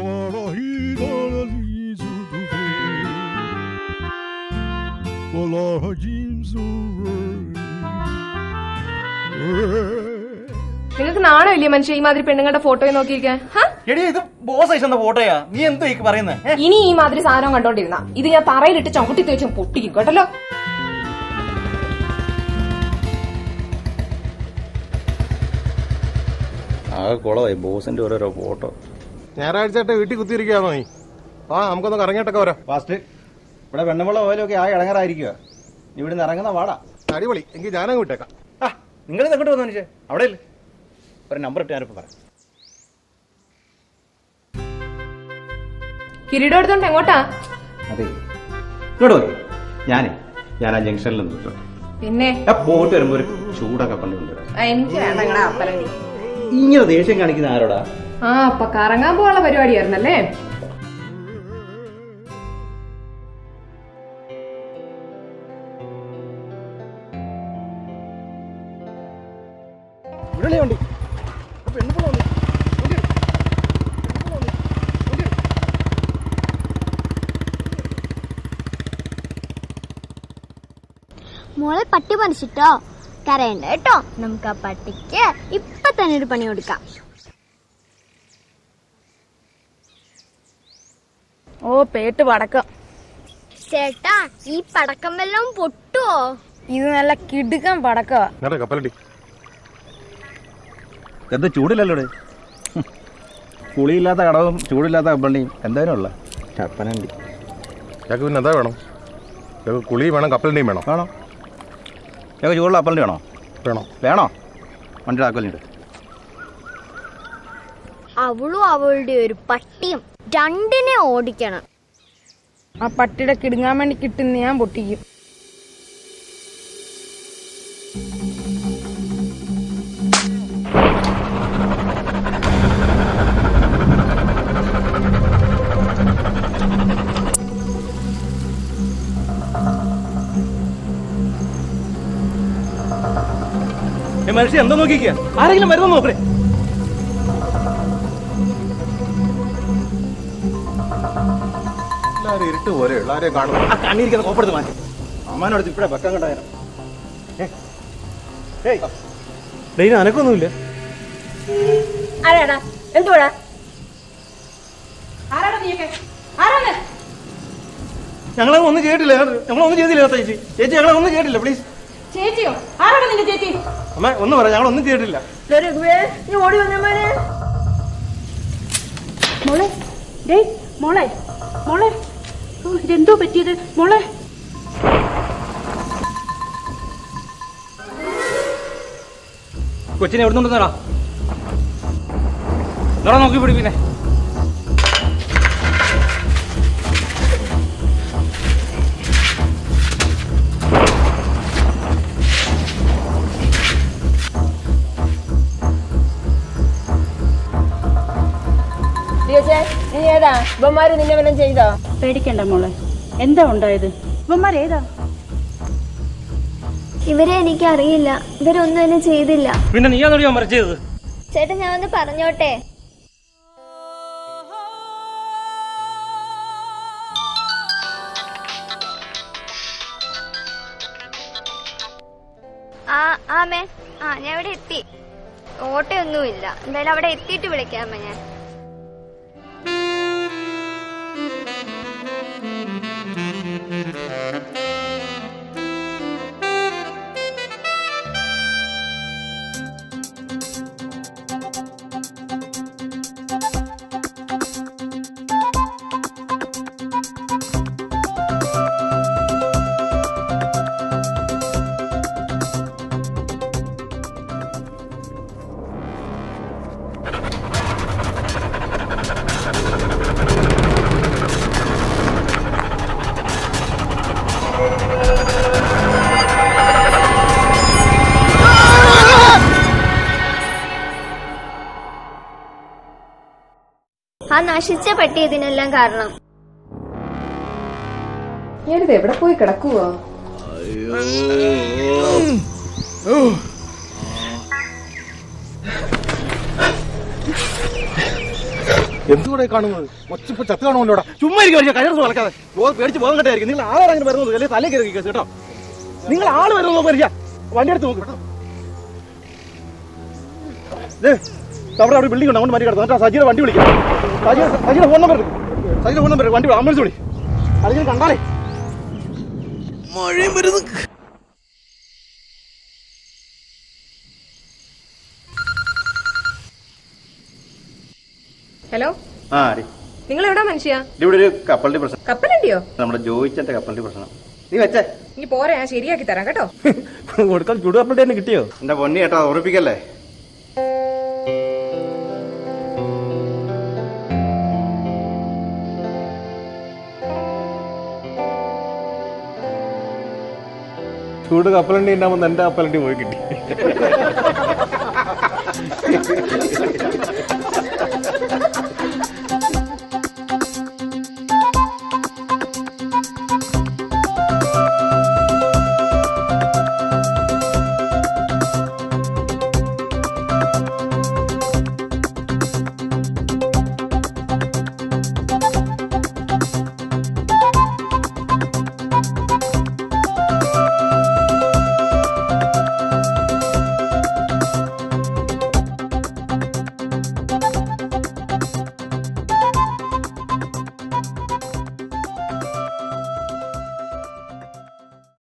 Voilà, idolalizo do bem. Voilà, jeans നിങ്ങൾക്ക് നാണമില്ലേ മനുഷ്യ ഈ മാതിരി പെണ്ണുങ്ങളുടെ ഫോട്ടോയെ നോക്കിയിരിക്കാൻ ഹാ? എടി ഇത് ബോസ് അയച്ചെന്ന ഫോട്ടോയാ നീ എന്തോ ഈ പറയുന്നത് ഇനി ഈ മാതിരി സാധനം കണ്ടോണ്ടിരുന്ന ഇത് ഞാൻ തറയിലിട്ട് ചവിട്ടി തേച്ച് പൊട്ടിക്കും കേട്ടല്ലോ ആകെ കുളമായി ബോസിന്റെ ഓരോരോ ഫോട്ടോ ഞായറാഴ്ചയായിട്ട് വീട്ടിൽ കുത്തിയിരിക്കുകയാണോ നീ ആ നമുക്കൊന്ന് കറങ്ങിയിട്ടൊക്കെ വരാം ഫാസ്റ്റ് ഇവിടെ വെണ്ണമുള്ള ഓയിലൊക്കെ ആകെ ഇടങ്ങാറായിരിക്കുക ഇവിടുന്ന് ഇറങ്ങുന്ന വാടാ അടിപൊളി എങ്കിൽ ഞാനങ്ങ് വിട്ടേക്കാം ആ നിങ്ങൾ ഇത് എങ്ങോട്ട് വന്നു മനുഷ്യ അവിടെ ഇല്ലേ ഒരു നമ്പർ ഇട്ട് ഞാനിപ്പോ പറയാം കിരീടം എടുത്തോണ്ട് എങ്ങോട്ടാ അതെ ഇങ്ങോട്ട് പോയി ഞാനേ ഞാൻ ആ ജംഗ്ഷനിൽ നിന്ന് പിന്നെ ആ പോയിട്ട് വരുമ്പോ ഒരു ചൂടൊക്കെ പണ്ട് കൊണ്ടുവരാം ആ, എനിക്ക് വേണ്ട നിങ്ങളുടെ അപ്പലണ്ടി ഇങ്ങനെ ദേഷ്യം കാണിക്കുന്ന ആരോടാ ആ അപ്പൊ കറങ്ങാൻ പോകാനുള്ള പരിപാടിയായിരുന്നല്ലേ ഇവിടെ വണ്ടി മോളെ പട്ടി പറിച്ചിട്ടോ കരയണ്ട കേട്ടോ നമുക്ക് ആ പട്ടിക്ക് ഇപ്പൊ തന്നെ ഒരു പണി കൊടുക്കാം ഓ പേട്ട് പടക്കം ചേട്ടാ ഈ പടക്കം വല്ലതും പൊട്ടുവോ ഇത് നല്ല കിടുക്കൻ പടക്കമാ നേരെ കപ്പലണ്ടി എന്താ ചൂടില്ലല്ലോ കുളിയില്ലാത്ത കടവും ചൂടില്ലാത്ത കപ്പലിൻ്റെയും എന്തായാലും ഉള്ള ചപ്പനണ്ടി ഞങ്ങൾക്ക് പിന്നെ എന്താ വേണം ഞങ്ങൾക്ക് കുളി വേണം കപ്പലണ്ടിയും വേണം വേണോ ഞങ്ങൾക്ക് ചൂടുള്ള കപ്പലിൻ്റെ വേണോ വേണം വേണോ വണ്ടിയുടെ കപ്പലിൻ്റെ അവളും അവളുടെ ഒരു പട്ടിയും രണ്ടിനെ ഓടിക്കണം ആ പട്ടിയുടെ കിടുങ്ങാൻ വേണ്ടി കിട്ടുന്ന ഞാൻ പൊട്ടിക്കും മനുഷ്യ എന്താ നോക്കിക്കുക ആരെങ്കിലും വരുന്നോ നോക്കണേ എല്ലാവരും ഇരുട്ട് പോലെ എല്ലാവരെയും കാണുന്നു ആ കണ്ണിരിക്കുന്ന കോപ്പെടുത്ത് മാറ്റി അമ്മാനോട് ഇപ്പഴേ വെക്കാൻ കണ്ടായിരുന്നു ഡെയിന് അനക്കൊന്നുമില്ല ആരാടാ എന്തുവാടാ ഞങ്ങളൊന്നും ഒന്നും ചെയ്തിട്ടില്ല ഞങ്ങളൊന്നും ചെയ്തില്ല ചേച്ചി ചേച്ചി ഞങ്ങളൊന്നും ചെയ്തിട്ടില്ല പ്ലീസ് ചേച്ചിയോ ആരാടാ നിന്റെ ചേച്ചി അമ്മ ഒന്ന് പറ ഞങ്ങളൊന്നും ചെയ്തിട്ടില്ല നീ ഓടി വന്നമാരെ മോളെ ഡേയ് മോളെ മോളെ ഓ, ഇതെന്തോ പറ്റിയത് മോളെ കൊച്ചിനെ എവിടെ നിന്നുണ്ടെന്നാ നിറ നോക്കി പിടിപ്പിന്നെ നീ ഏതാ ഇവന്മാര് നിന്നെ വല്ലതും ചെയ്തോ പേടിക്കണ്ട മോളെ എന്താ ഉണ്ടായത് ഇവന്മാർ ഏതാ ഇവരെ എനിക്ക് അറിയില്ല ഇവരൊന്നും എന്നെ ചെയ്തില്ല പിന്നെ നീ അതോടിയോ മറിച്ചത് ചേട്ടാ ഞാൻ ഒന്ന് പറഞ്ഞോട്ടെ ആ ആമേ ആ ഞാൻ ഇവിടെ എത്തി ഓട്ടയൊന്നുമില്ല എന്തായാലും അവിടെ എത്തിയിട്ട് വിളിക്കാമേ ഞാൻ ആ നശിച്ച പട്ടി ഇതിനെല്ലാം കാരണം ഞാനിത് എവിടെ പോയി കിടക്കുവോ എന്തുകൂടെ കാണുന്നത് ഒച്ചിപ്പോ ചത്ത് കാണുമല്ലോടാ ചുമ്മാ ഇരിക്കും മനുഷ്യ കയറുന്നു വളക്കാതെ ഓ പേടിച്ച് ബോധം കെട്ടായിരിക്കും നിങ്ങൾ ആളാരെങ്കിലും വരുന്നത് അല്ലെങ്കിൽ തലേ കയറി കേസ് കേട്ടോ നിങ്ങൾ ആള് വരുന്നത് മനുഷ്യ വണ്ടി എടുത്ത് നോക്ക് ദേ, അവിടെ അവിടെ ബിൽഡിംഗ് ഉണ്ട് അങ്ങോട്ട് മാറ്റി കിടന്നു എന്നിട്ട് സജിയുടെ വണ്ടി വിളിക്കാം സജി സജിയുടെ ഫോൺ നമ്പർ എടുക്കും സജിയുടെ ഫോൺ നമ്പർ വണ്ടി വിളി, ആംബുലൻസ് വിളി അല്ലെങ്കിൽ കണ്ടാലേ മഴയും വരുന്നു ഹലോ ആ അടി നിങ്ങൾ എവിടാ മനുഷ്യ ഇവിടെ ഒരു കപ്പലിന്റെ പ്രശ്നം കപ്പലുണ്ടിയോ നമ്മുടെ ജോയിച്ചന്റെ കപ്പലിന്റെ പ്രശ്നം നീ വെച്ചേ ഇനി പോരാ ഞാൻ ശരിയാക്കി തരാം കേട്ടോ കൊടുക്കാൻ ചുടു കപ്പലിന്റെ തന്നെ കിട്ടിയോ എന്റെ പൊന്നി കേട്ടോ ഉറപ്പിക്കല്ലേ ചൂട് കപ്പലണ്ടി ഉണ്ടാകുമ്പോൾ എന്റെ കപ്പലണ്ടി പോയി കിട്ടി